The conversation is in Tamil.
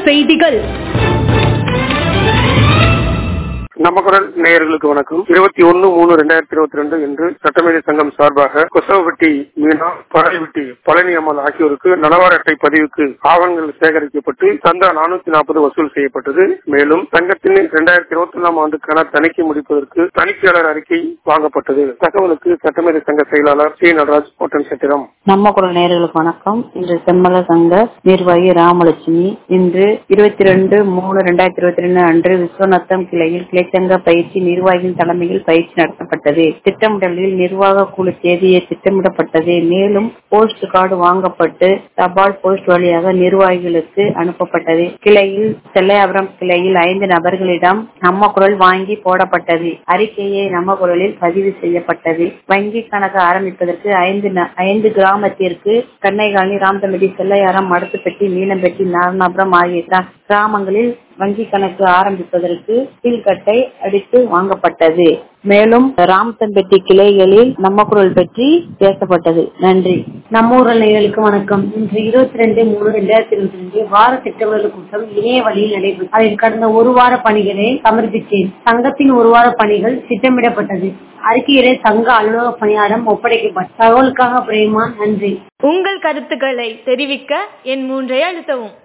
செய்திகள் நம்ம குரல் நேயர்களுக்கு வணக்கம் இருபத்தி ஒன்னு மூணு ரெண்டாயிரத்தி இருபத்தி ரெண்டு இன்று சட்டமேதை சங்கம் சார்பாக கொசவப்பட்டி மீனா பழனிவெட்டி பழனி அம்மாள் ஆகியோருக்கு நலவார அட்டை பதிவுக்கு ஆவணங்கள் சேகரிக்கப்பட்டு சந்தா நானூத்தி நாற்பது வசூல் செய்யப்பட்டது மேலும் சங்கத்தின் இரண்டாயிரத்தி இருபத்தி ஒன்றாம் ஆண்டுக்கான தணிக்கை முடிப்பதற்கு தணிக்கையாளர் அறிக்கை வாங்கப்பட்டது தகவலுக்கு சட்டமேதை சங்க செயலாளர் சி நடராஜ் ஓட்டன் சத்திரம் நம்ம குரல் நேயர்களுக்கு வணக்கம் இன்று செம்மல சங்க நிர்வாகி ராமலட்சுமி இன்று இருபத்தி ரெண்டு மூணு ரெண்டாயிரத்தி இருபத்தி ரெண்டு அன்று விஸ்வநத்தம் கிளையில் கிளைச்சங்க பயிற்சி நிர்வாகியின் தலைமையில் பயிற்சி நடத்தப்பட்டது திட்டமிடலில் நிர்வாக குழு தேதியை திட்டமிடப்பட்டது மேலும் போஸ்ட் கார்டு வாங்கப்பட்டு தபால் போஸ்ட் வழியாக நிர்வாகிகளுக்கு அனுப்பப்பட்டது கிளையில் செல்லையாபுரம் கிளையில் ஐந்து நபர்களிடம் நம்ம குரல் வாங்கி போடப்பட்டது அறிக்கையை நம்ம குரலில் பதிவு செய்யப்பட்டது வங்கி கணக்கு ஆரம்பிப்பதற்கு ஐந்து ந- ஐந்து கிராமத்திற்கு கண்ணைகாலனி ராம்தம்பட்டி செல்லையாரம் மடத்துப்பட்டி நீலம்பட்டி நாரணாபுரம் ஆகிய கிரா- கிராமங்களில் வங்கி கணக்கு ஆரம்பிப்பதற்கு கட்டை அடித்து வாங்கப்பட்டது மேலும் ராமத்தம்பட்டி கிளைகளில் நம்ம குரல் பற்றி பேசப்பட்டது நன்றி நம்ம ஊரல் நேயர்களுக்கு வணக்கம் இன்று இருபத்தி ரெண்டு மூணு ரெண்டாயிரத்தி இருபத்தி ரெண்டு வார திட்டமிடல் கூட்டம் இணைய வழியில் நடைபெற்றது அதில் கடந்த ஒரு வார பணிகளை சமர்ப்பித்தேன் சங்கத்தின் ஒரு வார பணிகள் திட்டமிடப்பட்டது அறிக்கையிலே சங்க அலுவலக பணியாளர் ஒப்படைக்கப்பட்ட தகவலுக்காக பிரேமா நன்றி உங்கள் கருத்துக்களை தெரிவிக்க என் மூன்றை அழுத்தவும்